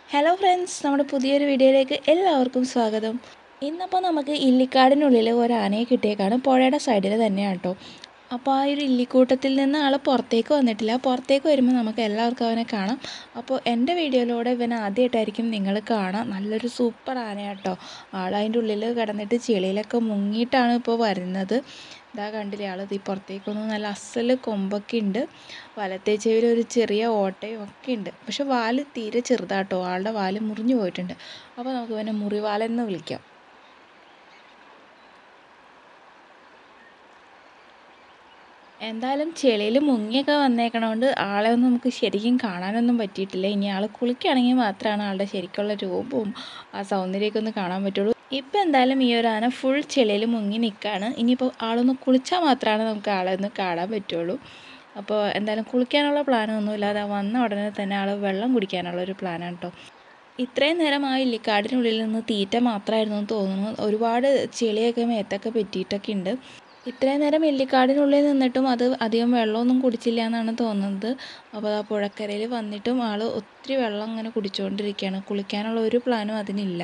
hello friends നമ്മുടെ പുതിയൊരു വീഡിയോയിലേക്ക് എല്ലാവർക്കും സ്വാഗതം ഇന്നപ്പോൾ നമുക്ക് ഇല്ലിക്കാടിനുള്ളിൽ ഒരു ആനയെ കിട്ടിയേക്കാണ് പുഴയുടെ സൈഡിൽ തന്നെയാണ് കേട്ടോ അപ്പോൾ ആ ഒരു ഇല്ലിക്കൂട്ടത്തിൽ നിന്ന് ആൾ പുറത്തേക്ക് വന്നിട്ടില്ല പുറത്തേക്ക് വരുമ്പോൾ നമുക്ക് എല്ലാവർക്കും അവനെ കാണാം അപ്പോൾ എൻ്റെ വീഡിയോയിലൂടെ ഇവൻ ആദ്യമായിട്ടായിരിക്കും നിങ്ങൾ കാണാം നല്ലൊരു സൂപ്പർ ആനയാട്ടോ ആൾ അതിൻ്റെ ഉള്ളിൽ കിടന്നിട്ട് ചെളിയിലൊക്കെ മുങ്ങിയിട്ടാണ് ഇപ്പോൾ വരുന്നത് ഇതാ കണ്ടില്ലേ ആൾ ഈ പുറത്തേക്കൊന്നും നല്ല അസൽ കൊമ്പൊക്കെ ഉണ്ട് വലത്തേ ചെവിയിൽ ഒരു ചെറിയ ഓട്ടയും ഒക്കെ ഉണ്ട് പക്ഷെ വാല് തീരെ ചെറുതാട്ടോ ആളുടെ വാല് മുറിഞ്ഞു പോയിട്ടുണ്ട് അപ്പോൾ നമുക്ക് ഇവനെ മുറിവാലെന്ന് വിളിക്കാം എന്തായാലും ചെളിയിൽ മുങ്ങിയൊക്കെ വന്നേക്കണോണ്ട് ആളെ ഒന്നും നമുക്ക് ശരിക്കും കാണാനൊന്നും പറ്റിയിട്ടില്ല ഇനി ആൾ കുളിക്കുകയാണെങ്കിൽ മാത്രമാണ് ആളുടെ ശരിക്കുള്ള രൂപവും ആ സൗന്ദര്യമൊക്കെ ഒന്ന് കാണാൻ പറ്റുള്ളൂ ഇപ്പം എന്തായാലും ഈ ഒരു ആന ഫുൾ ചെളിയിൽ മുങ്ങി നിൽക്കുകയാണ് ഇനിയിപ്പോൾ ആളൊന്ന് കുളിച്ചാൽ മാത്രമാണ് നമുക്ക് ആളെ ഒന്ന് കാണാൻ പറ്റുള്ളൂ അപ്പോൾ എന്തായാലും കുളിക്കാനുള്ള പ്ലാനൊന്നും ഇല്ലാതെ വന്ന ഉടനെ തന്നെ ആൾ വെള്ളം കുടിക്കാനുള്ള ഒരു പ്ലാനാണ് കേട്ടോ ഇത്രയും നേരം ആ ഇല്ലിക്കാടിനുള്ളിൽ നിന്ന് തീറ്റ മാത്രമായിരുന്നു എന്ന് തോന്നുന്നു ഒരുപാട് ചെളിയൊക്കെ മേത്തൊക്കെ പറ്റിയിട്ടൊക്കെ ഉണ്ട് ഇത്രയും നേരം ഇല്ലിക്കാടിനുള്ളിൽ നിന്നിട്ടും അത് അധികം വെള്ളമൊന്നും കുടിച്ചില്ല എന്നാണ് തോന്നുന്നത് അപ്പോൾ ആ പുഴക്കരയിൽ വന്നിട്ടും ആൾ ഒത്തിരി വെള്ളം ഇങ്ങനെ കുടിച്ചുകൊണ്ടിരിക്കുകയാണ് കുളിക്കാനുള്ള ഒരു പ്ലാനും അതിനില്ല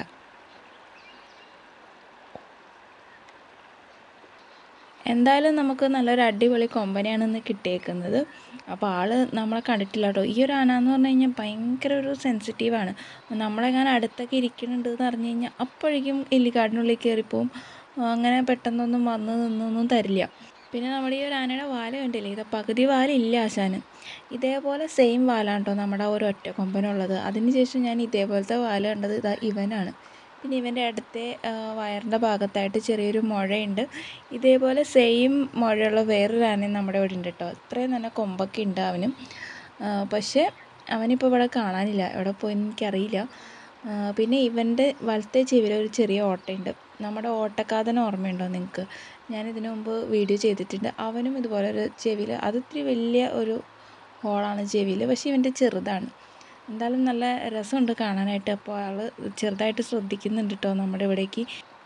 എന്തായാലും നമുക്ക് നല്ലൊരു അടിപൊളി കൊമ്പനെയാണ് ഇന്ന് കിട്ടിയേക്കുന്നത് അപ്പോൾ ആൾ നമ്മളെ കണ്ടിട്ടില്ല കേട്ടോ ഈ ഒരു ആന എന്ന് പറഞ്ഞു കഴിഞ്ഞാൽ ഭയങ്കര ഒരു സെൻസിറ്റീവാണ് നമ്മളെങ്ങനെ അടുത്തൊക്കെ ഇരിക്കുന്നുണ്ട് എന്ന് അറിഞ്ഞു കഴിഞ്ഞാൽ അപ്പോഴേക്കും എല്ലിക്കാടിനുള്ളിൽ കയറിപ്പോവും അങ്ങനെ പെട്ടെന്നൊന്നും വന്ന് നിന്നൊന്നും തരില്ല പിന്നെ നമ്മുടെ ഈ ഒരു ആനയുടെ വാല് കണ്ടില്ലേ ഇത് പകുതി വാലില്ല ആശാന് ഇതേപോലെ സെയിം വാലാണ് കേട്ടോ നമ്മുടെ ഒരു ഒറ്റ കൊമ്പനുള്ളത് അതിനുശേഷം ഞാൻ ഇതേപോലത്തെ വാല് കണ്ടത് ഇതാ ഇവനാണ് പിന്നെ ഇവൻ്റെ അടുത്തെ വയറിൻ്റെ ഭാഗത്തായിട്ട് ചെറിയൊരു മുഴയുണ്ട് ഇതേപോലെ സെയിം മുഴയുള്ള വേറൊരു ആനയും നമ്മുടെ ഇവിടെ ഉണ്ട് കേട്ടോ ഇത്രയും തന്നെ കൊമ്പൊക്കെ ഉണ്ട് അവനും പക്ഷേ അവനിപ്പോൾ ഇവിടെ കാണാനില്ല എവിടെ പോയി എനിക്കറിയില്ല പിന്നെ ഇവൻ്റെ വലത്തെ ചെവിയിൽ ഒരു ചെറിയ ഓട്ടയുണ്ട് നമ്മുടെ ഓട്ടക്കാതന ഓർമ്മയുണ്ടോ നിങ്ങൾക്ക് ഞാൻ ഇതിനു മുമ്പ് വീഡിയോ ചെയ്തിട്ടുണ്ട് അവനും ഇതുപോലെ ഒരു ചെവിയിൽ അത് ഇത്തിരി വലിയ ഒരു ഹോളാണ് ചെവിയിൽ പക്ഷേ ഇവൻ്റെ ചെറുതാണ് എന്തായാലും നല്ല രസമുണ്ട് കാണാനായിട്ട് അപ്പോൾ ആൾ ചെറുതായിട്ട് ശ്രദ്ധിക്കുന്നുണ്ട് കേട്ടോ നമ്മുടെ ഇവിടേക്ക്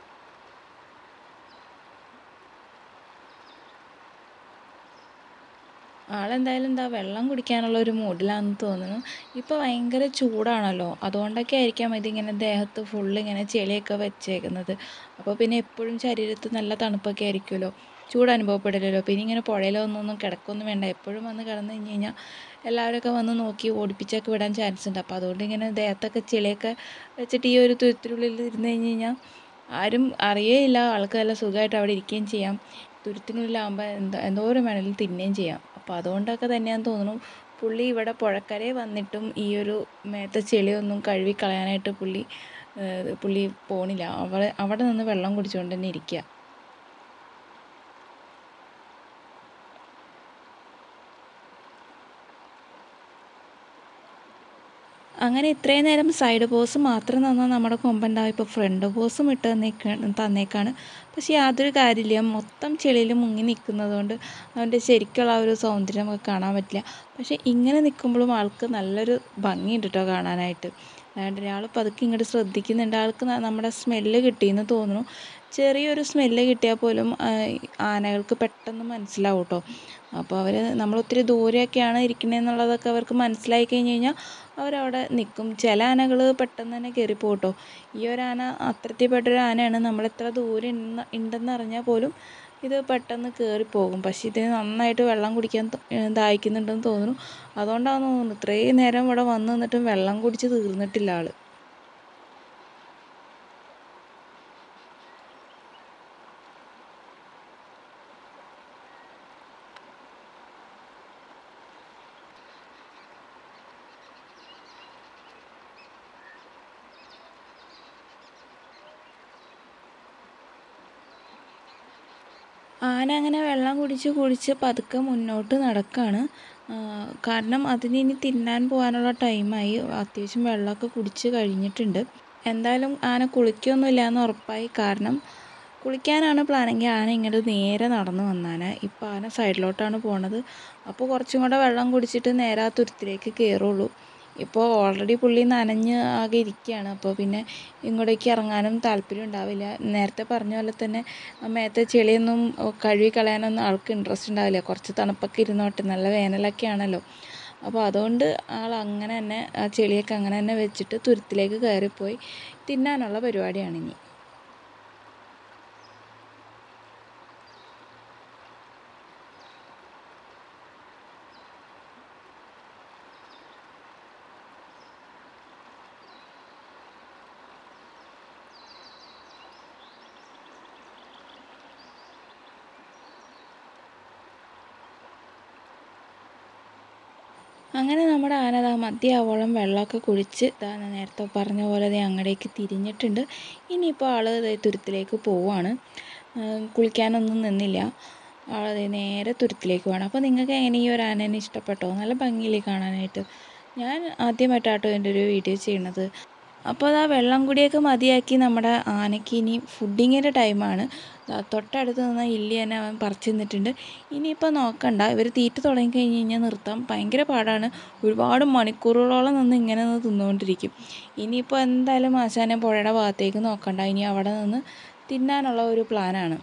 ആളെന്തായാലും എന്താ വെള്ളം കുടിക്കാനുള്ള ഒരു മൂഡിലാണെന്ന് തോന്നുന്നു ഇപ്പോൾ ഭയങ്കര ചൂടാണല്ലോ അതുകൊണ്ടൊക്കെ ആയിരിക്കാം ഇതിങ്ങനെ ദേഹത്ത് ഫുള്ള് ഇങ്ങനെ ചെളിയൊക്കെ വെച്ചേക്കുന്നത് അപ്പോൾ പിന്നെ എപ്പോഴും ശരീരത്ത് നല്ല തണുപ്പൊക്കെ ആയിരിക്കുമല്ലോ ചൂട് അനുഭവപ്പെടില്ലല്ലോ പിന്നെ ഇങ്ങനെ പുഴയിലൊന്നും കിടക്കൊന്നും വേണ്ട എപ്പോഴും വന്ന് കിടന്നു കഴിഞ്ഞ് കഴിഞ്ഞാൽ എല്ലാവരൊക്കെ വന്ന് നോക്കി ഓടിപ്പിച്ചൊക്കെ വിടാൻ ചാൻസ് ഉണ്ട് അപ്പോൾ അതുകൊണ്ട് ഇങ്ങനെ ദേഹത്തൊക്കെ ചെളിയൊക്കെ വെച്ചിട്ട് ഈ ഒരു തുരുത്തിനുള്ളിൽ ഇരുന്ന് കഴിഞ്ഞ് കഴിഞ്ഞാൽ ആരും അറിയേയില്ല ആൾക്ക് നല്ല സുഖമായിട്ട് അവിടെ ഇരിക്കുകയും ചെയ്യാം തുരുത്തിനുള്ളിലാകുമ്പോൾ എന്താ എന്തോരം വേണമെങ്കിലും തിന്നുകയും ചെയ്യാം അപ്പോൾ അതുകൊണ്ടൊക്കെ തന്നെയാണെന്ന് തോന്നുന്നു പുള്ളി ഇവിടെ പുഴക്കരയിൽ വന്നിട്ടും ഈ ഒരു മേത്ത ചെളിയൊന്നും കഴുകി കളയാനായിട്ട് പുള്ളി പുള്ളി പോണില്ല അവിടെ അവിടെ നിന്ന് വെള്ളം കുടിച്ചുകൊണ്ട് തന്നെ ഇരിക്കുക അങ്ങനെ ഇത്രയും നേരം സൈഡ് പോസ് മാത്രം തന്നാൽ നമ്മുടെ കൊമ്പുണ്ടാവും ഇപ്പോൾ ഫ്രണ്ട് പോസും ഇട്ട് തന്നേക്കാണ് തന്നേക്കാണ് പക്ഷേ യാതൊരു കാര്യമില്ല മൊത്തം ചെളിയിൽ മുങ്ങി നിൽക്കുന്നതുകൊണ്ട് അവൻ്റെ ശരിക്കുള്ള ആ ഒരു സൗന്ദര്യം നമുക്ക് കാണാൻ പറ്റില്ല പക്ഷേ ഇങ്ങനെ നിൽക്കുമ്പോഴും ആൾക്ക് നല്ലൊരു ഭംഗിയുണ്ട് കേട്ടോ കാണാനായിട്ട് അതുകൊണ്ട് ഒരാൾ പതുക്കെ ഇങ്ങോട്ട് ശ്രദ്ധിക്കുന്നുണ്ട് ആൾക്ക് നമ്മുടെ സ്മെല്ല് കിട്ടിയെന്ന് തോന്നുന്നു ചെറിയൊരു സ്മെല്ല് കിട്ടിയാൽ പോലും ആനകൾക്ക് പെട്ടെന്ന് മനസ്സിലാവും കേട്ടോ അപ്പോൾ അവർ നമ്മൾ ഒത്തിരി ദൂരെയൊക്കെയാണ് ഇരിക്കണതെന്നുള്ളതൊക്കെ അവർക്ക് മനസ്സിലായി കഴിഞ്ഞ് കഴിഞ്ഞാൽ അവരവിടെ നിൽക്കും ചില ആനകൾ പെട്ടെന്ന് തന്നെ കയറിപ്പോകും കേട്ടോ ഈ ഒരു ആന അത്തരത്തിൽപ്പെട്ടൊരു ആനയാണ് നമ്മൾ എത്ര ദൂരെ ഉണ്ടെന്ന് അറിഞ്ഞാൽ പോലും ഇത് പെട്ടെന്ന് കയറിപ്പോകും പക്ഷേ ഇതിന് നന്നായിട്ട് വെള്ളം കുടിക്കാൻ ദാഹിക്കുന്നുണ്ടെന്ന് തോന്നുന്നു അതുകൊണ്ടാണെന്ന് തോന്നുന്നു ഇത്രയും നേരം ഇവിടെ വന്ന് നിന്നിട്ടും വെള്ളം കുടിച്ച് തീർന്നിട്ടില്ല ആൾ ആന അങ്ങനെ വെള്ളം കുടിച്ച് കുടിച്ച് പതുക്കെ മുന്നോട്ട് നടക്കുകയാണ് കാരണം അതിന് ഇനി തിന്നാൻ പോകാനുള്ള ടൈമായി അത്യാവശ്യം വെള്ളമൊക്കെ കുടിച്ച് കഴിഞ്ഞിട്ടുണ്ട് എന്തായാലും ആന കുളിക്കൊന്നുമില്ല എന്ന് ഉറപ്പായി കാരണം കുളിക്കാനാണ് പ്ലാനെങ്കിൽ ആന ഇങ്ങോട്ട് നേരെ നടന്നു വന്നാണ് ഇപ്പോൾ ആന സൈഡിലോട്ടാണ് പോണത് അപ്പോൾ കുറച്ചും കൂടെ വെള്ളം കുടിച്ചിട്ട് നേരെ ആ തുരുത്തിലേക്ക് കയറുള്ളൂ ഇപ്പോൾ ഓൾറെഡി പുള്ളി നനഞ്ഞ് ആകെ ഇരിക്കുകയാണ് അപ്പോൾ പിന്നെ ഇങ്ങോട്ടേക്ക് ഇറങ്ങാനും താല്പര്യം ഉണ്ടാവില്ല നേരത്തെ പറഞ്ഞ പോലെ തന്നെ മേത്തെ ചെളിയൊന്നും കഴുകി കളയാനൊന്നും ആൾക്ക് ഇൻട്രസ്റ്റ് ഉണ്ടാവില്ല കുറച്ച് തണുപ്പൊക്കെ ഇരുന്നോട്ടെ നല്ല വേനലൊക്കെ ആണല്ലോ അപ്പോൾ അതുകൊണ്ട് ആൾ അങ്ങനെ തന്നെ ആ ചെളിയൊക്കെ അങ്ങനെ തന്നെ വെച്ചിട്ട് തുരുത്തിലേക്ക് കയറിപ്പോയി തിന്നാനുള്ള പരിപാടിയാണ് ഇനി അങ്ങനെ നമ്മുടെ ആന ദാ മധ്യാവോളം വെള്ളമൊക്കെ കുടിച്ച് ദാ ഞാൻ നേരത്തെ പറഞ്ഞ പോലെ ദേ അങ്ങടേക്ക് തിരിഞ്ഞിട്ടുണ്ട് ഇനിയിപ്പോൾ ആൾ ദേ തുരുത്തിലേക്ക് പോവാണ് കുളിക്കാനൊന്നും നിന്നില്ല ആൾ ദേ നേരെ തുരുത്തിലേക്ക് പോകണം അപ്പോൾ നിങ്ങൾക്ക് എങ്ങനെ ഈ ഒരു ആനേനെ ഇഷ്ടപ്പെട്ടോ നല്ല ഭംഗിയില്ലേ കാണാനായിട്ട് ഞാൻ ആദ്യമായിട്ടാട്ടോ എൻ്റെ ഒരു വീഡിയോ ചെയ്യണത് അപ്പോൾ അതാ വെള്ളം കുടിയൊക്കെ മതിയാക്കി നമ്മുടെ ആനയ്ക്ക് ഇനി ഫുഡിങ്ങിൻ്റെ ടൈമാണ് തൊട്ടടുത്ത് നിന്ന് ഇല്ലി തന്നെ അവൻ പറിച്ചു നിന്നിട്ടുണ്ട് ഇനിയിപ്പോൾ നോക്കണ്ട ഇവർ തീറ്റ തുടങ്ങി കഴിഞ്ഞ് കഴിഞ്ഞാൽ നിർത്താം ഭയങ്കര പാടാണ് ഒരുപാട് മണിക്കൂറുകളോളം നിന്ന് ഇങ്ങനെ നിന്ന് തിന്നുകൊണ്ടിരിക്കും ഇനിയിപ്പോൾ എന്തായാലും ആശാനെ പുഴയുടെ ഭാഗത്തേക്ക് നോക്കണ്ട ഇനി അവിടെ നിന്ന് തിന്നാനുള്ള ഒരു പ്ലാനാണ്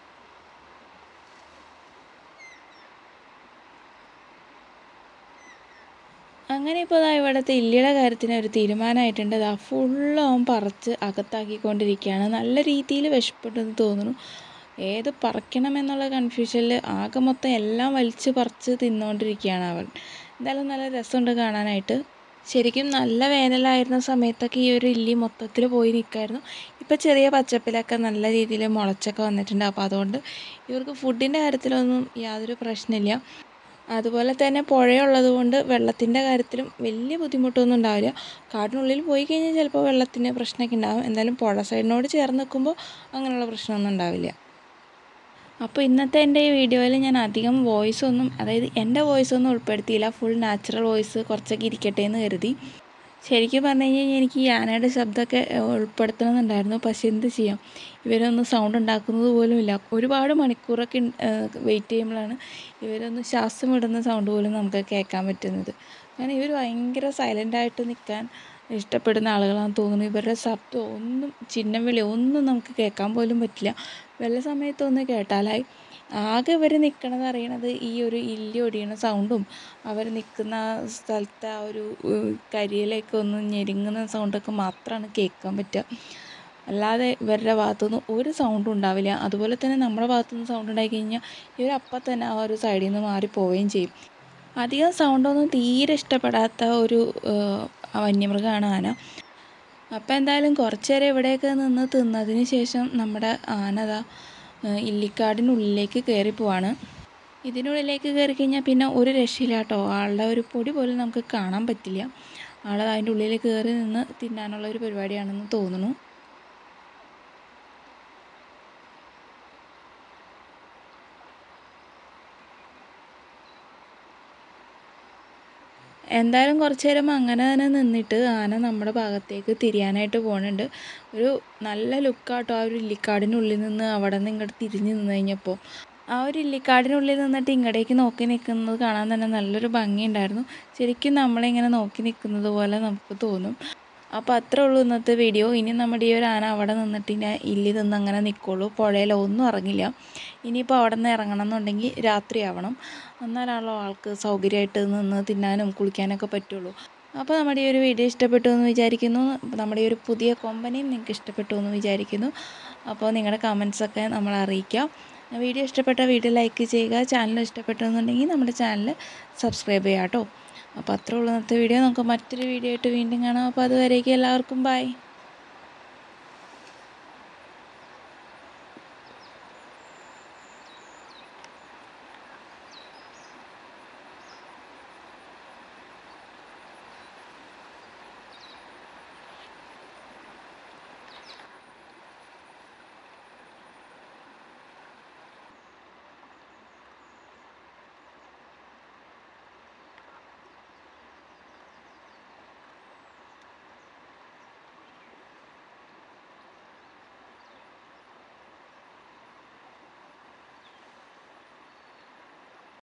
അങ്ങനെ ഇപ്പോൾ ഇതാ ഇവിടുത്തെ ഇല്ലിയുടെ കാര്യത്തിന് ഒരു തീരുമാനമായിട്ടുണ്ട് ഇതാ ഫുള്ള് അവൻ പറിച്ച് അകത്താക്കിക്കൊണ്ടിരിക്കുകയാണ് നല്ല രീതിയിൽ വിശപ്പെട്ടെന്ന് തോന്നുന്നു ഏത് പറിക്കണമെന്നുള്ള കൺഫ്യൂഷനിൽ ആകെ മൊത്തം എല്ലാം വലിച്ച് പറിച്ച് തിന്നുകൊണ്ടിരിക്കുകയാണ് അവൻ എന്തായാലും നല്ല രസമുണ്ട് കാണാനായിട്ട് ശരിക്കും നല്ല വേനലായിരുന്ന സമയത്തൊക്കെ ഈ ഒരു ഇല്ലി മൊത്തത്തിൽ പോയി നിൽക്കുമായിരുന്നു ഇപ്പോൾ ചെറിയ പച്ചപ്പിലൊക്കെ നല്ല രീതിയിൽ മുളച്ചൊക്കെ വന്നിട്ടുണ്ട് അപ്പോൾ അതുകൊണ്ട് ഇവർക്ക് ഫുഡിൻ്റെ കാര്യത്തിലൊന്നും യാതൊരു പ്രശ്നമില്ല അതുപോലെ തന്നെ പുഴയുള്ളത് കൊണ്ട് വെള്ളത്തിൻ്റെ കാര്യത്തിലും വലിയ ബുദ്ധിമുട്ടൊന്നും ഉണ്ടാവില്ല കാടിനുള്ളിൽ പോയി കഴിഞ്ഞാൽ ചിലപ്പോൾ വെള്ളത്തിന് പ്രശ്നമൊക്കെ ഉണ്ടാകും എന്തായാലും പുഴ സൈഡിനോട് ചേർന്ന് നിൽക്കുമ്പോൾ അങ്ങനെയുള്ള പ്രശ്നമൊന്നും ഉണ്ടാവില്ല അപ്പോൾ ഇന്നത്തെ എൻ്റെ ഈ വീഡിയോയിൽ ഞാൻ അധികം വോയിസ് ഒന്നും അതായത് എൻ്റെ വോയിസ് ഒന്നും ഉൾപ്പെടുത്തിയില്ല ഫുൾ നാച്ചുറൽ വോയിസ് കുറച്ചൊക്കെ ഇരിക്കട്ടെ എന്ന് കരുതി ശരിക്കും പറഞ്ഞു കഴിഞ്ഞാൽ എനിക്ക് ഈ ആനയുടെ ശബ്ദമൊക്കെ ഉൾപ്പെടുത്തണമെന്നുണ്ടായിരുന്നു പക്ഷെ എന്ത് ചെയ്യാം ഇവരൊന്നും സൗണ്ട് ഉണ്ടാക്കുന്നത് പോലും ഇല്ല ഒരുപാട് മണിക്കൂറൊക്കെ വെയിറ്റ് ചെയ്യുമ്പോഴാണ് ഇവരൊന്ന് ശ്വാസം വിടുന്ന സൗണ്ട് പോലും നമുക്ക് കേൾക്കാൻ പറ്റുന്നത് കാരണം ഇവർ ഭയങ്കര സൈലൻ്റായിട്ട് നിൽക്കാൻ ഇഷ്ടപ്പെടുന്ന ആളുകളാണെന്ന് തോന്നുന്നു ഇവരുടെ ശബ്ദം ഒന്നും ചിഹ്നം വിളി ഒന്നും നമുക്ക് കേൾക്കാൻ പോലും പറ്റില്ല വല്ല സമയത്തൊന്ന് കേട്ടാലായി ആകെ ഇവർ നിൽക്കണത് അറിയണത് ഈ ഒരു ഇല്ലി ഒടിയണ സൗണ്ടും അവർ നിൽക്കുന്ന സ്ഥലത്തെ ആ ഒരു കരിയിലേക്ക് ഒന്ന് ഞെരുങ്ങുന്ന സൗണ്ടൊക്കെ മാത്രമാണ് കേൾക്കാൻ പറ്റുക അല്ലാതെ ഇവരുടെ ഭാഗത്തുനിന്ന് ഒരു സൗണ്ടും ഉണ്ടാവില്ല അതുപോലെ തന്നെ നമ്മുടെ ഭാഗത്തുനിന്ന് സൗണ്ട് ഉണ്ടായി കഴിഞ്ഞാൽ ഇവർ അപ്പം തന്നെ ആ ഒരു സൈഡിൽ നിന്ന് മാറി പോവുകയും ചെയ്യും അധികം സൗണ്ടൊന്നും തീരെ ഇഷ്ടപ്പെടാത്ത ഒരു വന്യമൃഗമാണ് ആന അപ്പോൾ എന്തായാലും കുറച്ച് നേരം ഇവിടെയൊക്കെ നിന്ന് തിന്നതിന് ശേഷം നമ്മുടെ ആനത ഇല്ലിക്കാടിനുള്ളിലേക്ക് കയറി പോവാണ് ഇതിനുള്ളിലേക്ക് കയറി കഴിഞ്ഞാൽ പിന്നെ ഒരു രക്ഷയില്ല കേട്ടോ ആളുടെ ഒരു പൊടി പോലും നമുക്ക് കാണാൻ പറ്റില്ല ആൾ അതിൻ്റെ ഉള്ളിൽ കയറി നിന്ന് തിന്നാനുള്ള ഒരു പരിപാടിയാണെന്ന് തോന്നുന്നു എന്തായാലും കുറച്ച് നേരം അങ്ങനെ തന്നെ നിന്നിട്ട് ആന നമ്മുടെ ഭാഗത്തേക്ക് തിരിയാനായിട്ട് പോകുന്നുണ്ട് ഒരു നല്ല ലുക്കാട്ടോ ആ ഒരു ഇല്ലിക്കാടിനുള്ളിൽ നിന്ന് അവിടെ നിന്ന് ഇങ്ങോട്ട് തിരിഞ്ഞ് നിന്ന് കഴിഞ്ഞപ്പോൾ ആ ഒരു ഇല്ലിക്കാടിനുള്ളിൽ നിന്നിട്ട് ഇങ്ങടേക്ക് നോക്കി നിൽക്കുന്നത് കാണാൻ തന്നെ നല്ലൊരു ഭംഗിയുണ്ടായിരുന്നു ശരിക്കും നമ്മളിങ്ങനെ നോക്കി നിൽക്കുന്നത് പോലെ നമുക്ക് തോന്നും അപ്പോൾ അത്രേ ഉള്ളൂ ഇന്നത്തെ വീഡിയോ ഇനി നമ്മുടെ ഈ ഒരു ആന അവിടെ നിന്നിട്ട് ഇനി ഇല്ലി നിന്ന് അങ്ങനെ നിൽക്കുള്ളൂ പുഴയിലോ ഒന്നും ഇറങ്ങില്ല ഇനിയിപ്പോൾ അവിടെ നിന്ന് ഇറങ്ങണം എന്നുണ്ടെങ്കിൽ രാത്രിയാവണം എന്നാലാണല്ലോ ആൾക്ക് സൗകര്യമായിട്ട് നിന്ന് തിന്നാനും കുളിക്കാനൊക്കെ പറ്റുള്ളൂ അപ്പോൾ നമ്മുടെ ഈ ഒരു വീഡിയോ ഇഷ്ടപ്പെട്ടു എന്ന് വിചാരിക്കുന്നു നമ്മുടെ ഈ ഒരു പുതിയ കൊമ്പനെയും നിങ്ങൾക്ക് ഇഷ്ടപ്പെട്ടു എന്ന് വിചാരിക്കുന്നു അപ്പോൾ നിങ്ങളുടെ കമൻസൊക്കെ നമ്മളെ അറിയിക്കാം വീഡിയോ ഇഷ്ടപ്പെട്ട വീഡിയോ ലൈക്ക് ചെയ്യുക ചാനൽ ഇഷ്ടപ്പെട്ടു എന്നുണ്ടെങ്കിൽ നമ്മുടെ ചാനൽ സബ്സ്ക്രൈബ് ചെയ്യാം കേട്ടോ അപ്പോൾ അത്രേ ഉള്ളൂ ഇന്നത്തെ വീഡിയോ നമുക്ക് മറ്റൊരു വീഡിയോ ആയിട്ട് വീണ്ടും കാണാം അപ്പോൾ അതുവരേക്കും എല്ലാവർക്കും ബൈ